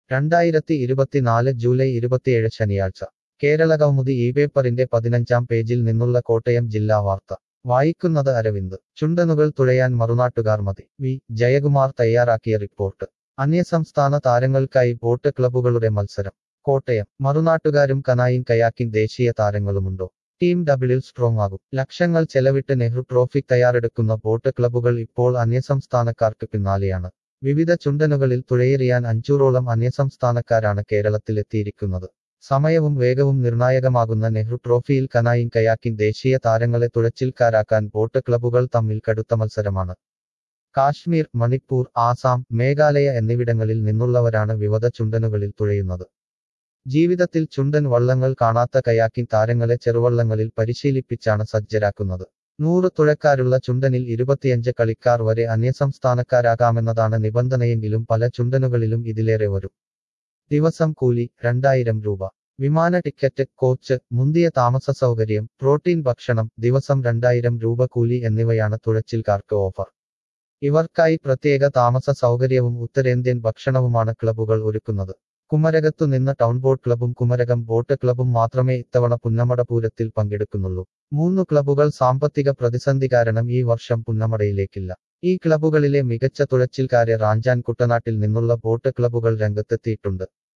രണ്ടായിരത്തി ഇരുപത്തിനാല് ജൂലൈ ഇരുപത്തിയേഴ് ശനിയാഴ്ച കേരള കൗമുദി ഈ പേപ്പറിന്റെ പതിനഞ്ചാം പേജിൽ നിന്നുള്ള കോട്ടയം ജില്ലാ വാർത്ത വായിക്കുന്നത് അരവിന്ദ് ചുണ്ടനുകൾ തുഴയാൻ മറുനാട്ടുകാർ മതി വി ജയകുമാർ തയ്യാറാക്കിയ റിപ്പോർട്ട് അന്യസംസ്ഥാന താരങ്ങൾക്കായി ബോട്ട് ക്ലബ്ബുകളുടെ മത്സരം കോട്ടയം മറുനാട്ടുകാരും കനായും കയാക്കിംഗ് ദേശീയ താരങ്ങളുമുണ്ടോ ടീം ഡബിളിൽ സ്ട്രോങ് ആകും ലക്ഷങ്ങൾ ചെലവിട്ട് നെഹ്റു ട്രോഫി തയ്യാറെടുക്കുന്ന ബോട്ട് ക്ലബ്ബുകൾ ഇപ്പോൾ അന്യസംസ്ഥാനക്കാർക്ക് പിന്നാലെയാണ് വിവിധ ചുണ്ടനുകളിൽ തുഴയെറിയാൻ അഞ്ചൂറോളം അന്യസംസ്ഥാനക്കാരാണ് കേരളത്തിലെത്തിയിരിക്കുന്നത് സമയവും വേഗവും നിർണായകമാകുന്ന നെഹ്റു ട്രോഫിയിൽ കനായിങ് കയാക്കിംഗ് ദേശീയ താരങ്ങളെ തുഴച്ചിൽക്കാരാക്കാൻ ബോട്ട് ക്ലബ്ബുകൾ തമ്മിൽ കടുത്ത മത്സരമാണ് കാശ്മീർ മണിപ്പൂർ ആസാം മേഘാലയ എന്നിവിടങ്ങളിൽ നിന്നുള്ളവരാണ് വിവിധ ചുണ്ടനുകളിൽ തുഴയുന്നത് ജീവിതത്തിൽ ചുണ്ടൻ വള്ളങ്ങൾ കാണാത്ത കയാക്കിംഗ് താരങ്ങളെ ചെറുവള്ളങ്ങളിൽ പരിശീലിപ്പിച്ചാണ് സജ്ജരാക്കുന്നത് നൂറ് തുഴക്കാരുള്ള ചുണ്ടനിൽ ഇരുപത്തിയഞ്ച് കളിക്കാർ വരെ അന്യസംസ്ഥാനക്കാരാകാമെന്നതാണ് നിബന്ധനയെങ്കിലും പല ചുണ്ടനുകളിലും ഇതിലേറെ വരും ദിവസം കൂലി രണ്ടായിരം രൂപ വിമാന ടിക്കറ്റ് കോച്ച് മുന്തിയ താമസ സൗകര്യം പ്രോട്ടീൻ ഭക്ഷണം ദിവസം രണ്ടായിരം രൂപ കൂലി എന്നിവയാണ് തുഴച്ചിൽക്കാർക്ക് ഓഫർ ഇവർക്കായി പ്രത്യേക താമസ സൗകര്യവും ഉത്തരേന്ത്യൻ ഭക്ഷണവുമാണ് ക്ലബ്ബുകൾ ഒരുക്കുന്നത് കുമരകത്തു നിന്ന് ടൗൺ ബോട്ട് ക്ലബും കുമരകം ബോട്ട് ക്ലബും മാത്രമേ ഇത്തവണ പുന്നമട പൂരത്തിൽ പങ്കെടുക്കുന്നുള്ളൂ മൂന്ന് ക്ലബ്ബുകൾ സാമ്പത്തിക പ്രതിസന്ധി കാരണം ഈ വർഷം പുന്നമടയിലേക്കില്ല ഈ ക്ലബ്ബുകളിലെ മികച്ച തുഴച്ചിൽക്കാരെ റാഞ്ചാൻ കുട്ടനാട്ടിൽ നിന്നുള്ള ബോട്ട് ക്ലബ്ബുകൾ രംഗത്തെത്തിയിട്ടുണ്ട്